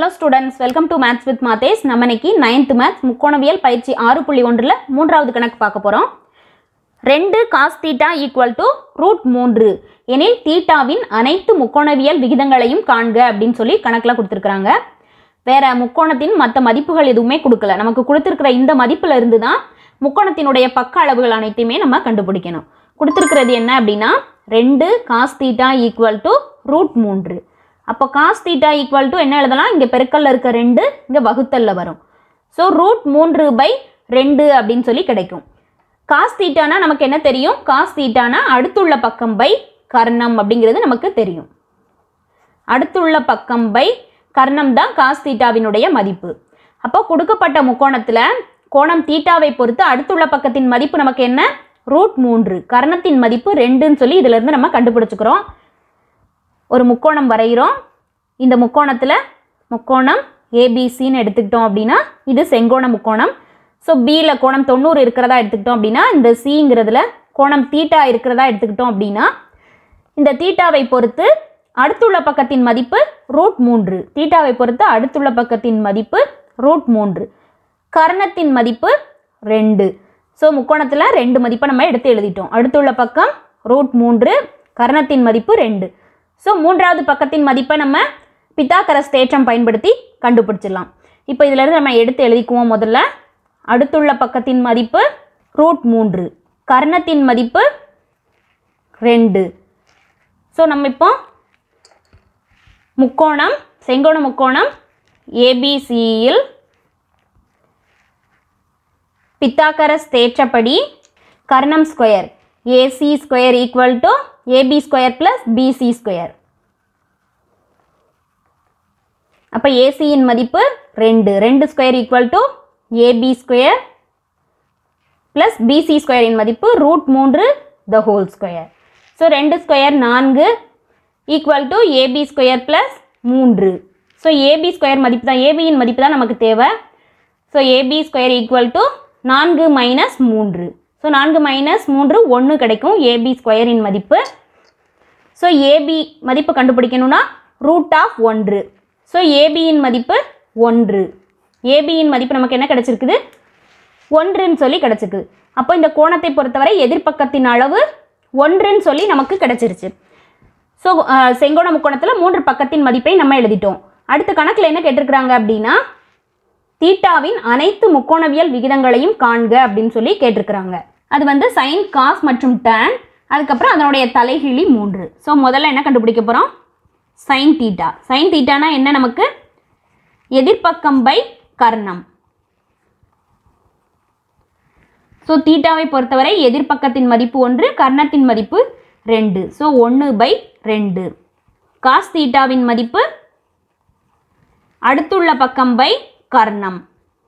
hello students welcome to maths with Mathes நம்ம இன்னைக்கு ninth maths முக்கோணவியல் பயிற்சி ஆறு புள்ளி ஒன்றில் மூன்றாவது கணக்கு பார்க்க போகிறோம் ரெண்டு cos theta equal to root மூன்று எனில் தீட்டாவின் அனைத்து முக்கோணவியல் விகிதங்களையும் காண்க அப்படின்னு சொல்லி கணக்கில் கொடுத்துருக்குறாங்க வேற முக்கோணத்தின் மற்ற மதிப்புகள் எதுவுமே கொடுக்கல நமக்கு கொடுத்துருக்கிற இந்த மதிப்புல இருந்து தான் முக்கோணத்தினுடைய பக்க அளவுகள் அனைத்தையுமே நம்ம கண்டுபிடிக்கணும் கொடுத்துருக்கிறது என்ன அப்படின்னா ரெண்டு cos theta equal to root மூன்று அப்போ காஸ் தீட்டா ஈக்குவல் டு என்ன எழுதலாம் இங்கே பெருக்கல்ல இருக்க ரெண்டு இங்கே வகுத்தல்ல வரும் ஸோ ரூட் மூன்று பை ரெண்டு அப்படின்னு சொல்லி கிடைக்கும் காஸ் தீட்டானா நமக்கு என்ன தெரியும் காஸ் தீட்டானா அடுத்துள்ள பக்கம் பை கர்ணம் அப்படிங்கிறது நமக்கு தெரியும் அடுத்துள்ள பக்கம் பை கர்ணம் தான் காஸ் தீட்டாவினுடைய மதிப்பு அப்போ கொடுக்கப்பட்ட முக்கோணத்தில் கோணம் தீட்டாவை பொறுத்து அடுத்துள்ள பக்கத்தின் மதிப்பு நமக்கு என்ன ரூட் மூன்று கர்ணத்தின் மதிப்பு ரெண்டுன்னு சொல்லி இதிலிருந்து நம்ம கண்டுபிடிச்சுக்கிறோம் ஒரு முக்கோணம் வரைகிறோம் இந்த முக்கோணத்தில் முக்கோணம் ஏபிசின்னு எடுத்துக்கிட்டோம் அப்படின்னா இது செங்கோண முக்கோணம் ஸோ பியில் கோணம் தொண்ணூறு இருக்கிறதா எடுத்துக்கிட்டோம் அப்படின்னா இந்த சிங்கிறதுல கோணம் தீட்டா இருக்கிறதா எடுத்துக்கிட்டோம் அப்படின்னா இந்த தீட்டாவை பொறுத்து அடுத்துள்ள பக்கத்தின் மதிப்பு ரூட் மூன்று தீட்டாவை பொறுத்து அடுத்துள்ள பக்கத்தின் மதிப்பு ரூட் மூன்று கர்ணத்தின் மதிப்பு ரெண்டு ஸோ முக்கோணத்தில் ரெண்டு மதிப்பை நம்ம எடுத்து எழுதிட்டோம் அடுத்துள்ள பக்கம் ரூட் மூன்று கர்ணத்தின் மதிப்பு ரெண்டு ஸோ மூன்றாவது பக்கத்தின் மதிப்பை நம்ம பித்தாகரஸ் தேற்றம் பயன்படுத்தி கண்டுபிடிச்சிடலாம் இப்போ இதிலிருந்து நம்ம எடுத்து எழுதிக்குவோம் முதல்ல அடுத்துள்ள பக்கத்தின் மதிப்பு ரூட் மூன்று கர்ணத்தின் மதிப்பு ரெண்டு ஸோ நம்ம இப்போ முக்கோணம் செங்கோண முக்கோணம் ஏபிசியில் பித்தாகரஸ் தேற்றப்படி கர்ணம் square AC square equal to AB square plus BC square அப்போ ஏசியின் மதிப்பு ரெண்டு ரெண்டு square equal to AB square plus BC ஸ்கொயரின் மதிப்பு ரூட் மூன்று த ஹோல் ஸ்கொயர் ஸோ ரெண்டு ஸ்கொயர் நான்கு equal to AB square plus மூன்று ஸோ ஏபி ஸ்கொயர் மதிப்பு தான் ஏபியின் மதிப்பு தான் நமக்கு தேவை so AB square equal to நான்கு மைனஸ் மூன்று ஸோ நான்கு மைனஸ் மூன்று ஒன்று கிடைக்கும் ஏபி ஸ்கொயரின் மதிப்பு ஸோ ஏபி மதிப்பு கண்டுபிடிக்கணும்னா ரூட் ஆஃப் ஒன்று ஸோ ஏபியின் மதிப்பு ஒன்று ஏபியின் மதிப்பு நமக்கு என்ன கிடைச்சிருக்குது ஒன்றுன்னு சொல்லி கிடச்சிருக்கு அப்போ இந்த கோணத்தை பொறுத்தவரை எதிர்ப்பக்கத்தின் அளவு ஒன்றுன்னு சொல்லி நமக்கு கிடைச்சிருச்சு ஸோ செங்கோண முக்கோணத்தில் மூன்று பக்கத்தின் மதிப்பை நம்ம எழுதிட்டோம் அடுத்த கணக்கில் என்ன கேட்டிருக்கிறாங்க அப்படின்னா தீட்டாவின் அனைத்து முக்கோணவியல் விகிதங்களையும் காண்க அப்படின்னு சொல்லி கேட்டிருக்கிறாங்க அது வந்து சைன் காஸ் மற்றும் டேன் அதுக்கப்புறம் அதனுடைய தலைகிழி மூன்று ஸோ முதல்ல என்ன கண்டுபிடிக்க போகிறோம் சைன் தீட்டா சைன் தீட்டானா என்ன நமக்கு எதிர்ப்பக்கம் பை கர்ணம் ஸோ தீட்டாவை பொறுத்தவரை எதிர்ப்பக்கத்தின் மதிப்பு ஒன்று கர்ணத்தின் மதிப்பு ரெண்டு ஸோ ஒன்று பை ரெண்டு காஸ் தீட்டாவின் மதிப்பு அடுத்துள்ள பக்கம் பை கர்ணம்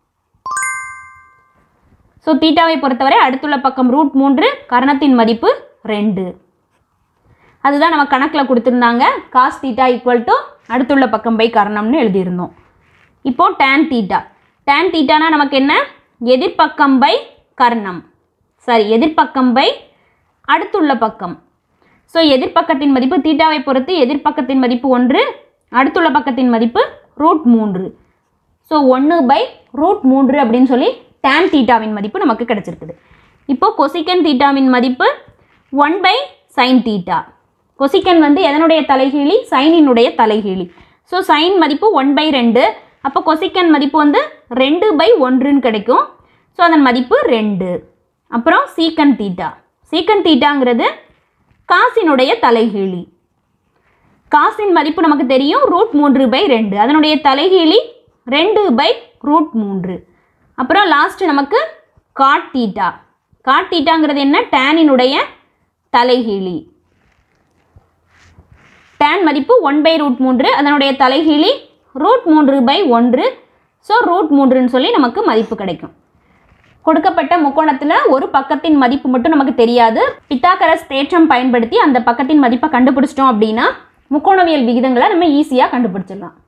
ஸோ தீட்டாவை பொறுத்தவரை அடுத்துள்ள பக்கம் ரூட் மூன்று கர்ணத்தின் மதிப்பு ரெண்டு அதுதான் நம்ம கணக்கில் கொடுத்துருந்தாங்க காஸ் தீட்டா ஈக்குவல் டு அடுத்துள்ள பக்கம் பை கர்ணம்னு எழுதியிருந்தோம் இப்போ டேன் தீட்டா டேன் தீட்டானா நமக்கு என்ன எதிர்ப்பக்கம் பை கர்ணம் சாரி எதிர்ப்பக்கம் பை அடுத்துள்ள பக்கம் ஸோ எதிர்ப்பக்கத்தின் மதிப்பு தீட்டாவை பொறுத்து எதிர்ப்பக்கத்தின் மதிப்பு ஒன்று அடுத்துள்ள பக்கத்தின் மதிப்பு ரூட் மூன்று ஸோ ஒன்று பை ரூட் மூன்று அப்படின்னு சொல்லி டேன் தீட்டாவின் மதிப்பு நமக்கு கிடச்சிருக்குது இப்போ கொசிக்கன் தீட்டாவின் மதிப்பு one by sine theta cosecant வந்து எதனுடைய தலைகீழி சைனினுடைய தலைகீழி ஸோ சைன் மதிப்பு ஒன் பை ரெண்டு அப்போ கொசிக்கன் மதிப்பு வந்து ரெண்டு பை ஒன்றுன்னு கிடைக்கும் ஸோ அதன் மதிப்பு ரெண்டு அப்புறம் சீக்கன் தீட்டா சீக்கன் தீட்டாங்கிறது காசினுடைய தலைகீழி காசின் மதிப்பு நமக்கு தெரியும் ரூட் மூன்று பை ரெண்டு அதனுடைய தலைகீழி ரெண்டு பை ரூட் மூன்று அப்புறம் லாஸ்ட் நமக்கு காட் தீட்டா காட் தீட்டாங்கிறது என்ன டேனினுடைய தலைகீழி டேன் மதிப்பு ஒன் பை ரூட் மூன்று அதனுடைய தலைகீழி ரூட் மூன்று பை ஒன்று ஸோ ரூட் மூன்றுன்னு சொல்லி நமக்கு மதிப்பு கிடைக்கும் கொடுக்கப்பட்ட முக்கோணத்தில் ஒரு பக்கத்தின் மதிப்பு மட்டும் நமக்கு தெரியாது பித்தாகரஸ் தேற்றம் பயன்படுத்தி அந்த பக்கத்தின் மதிப்பை கண்டுபிடிச்சிட்டோம் அப்படின்னா முக்கோணவியல் விகிதங்களை நம்ம ஈஸியாக கண்டுபிடிச்சிடலாம்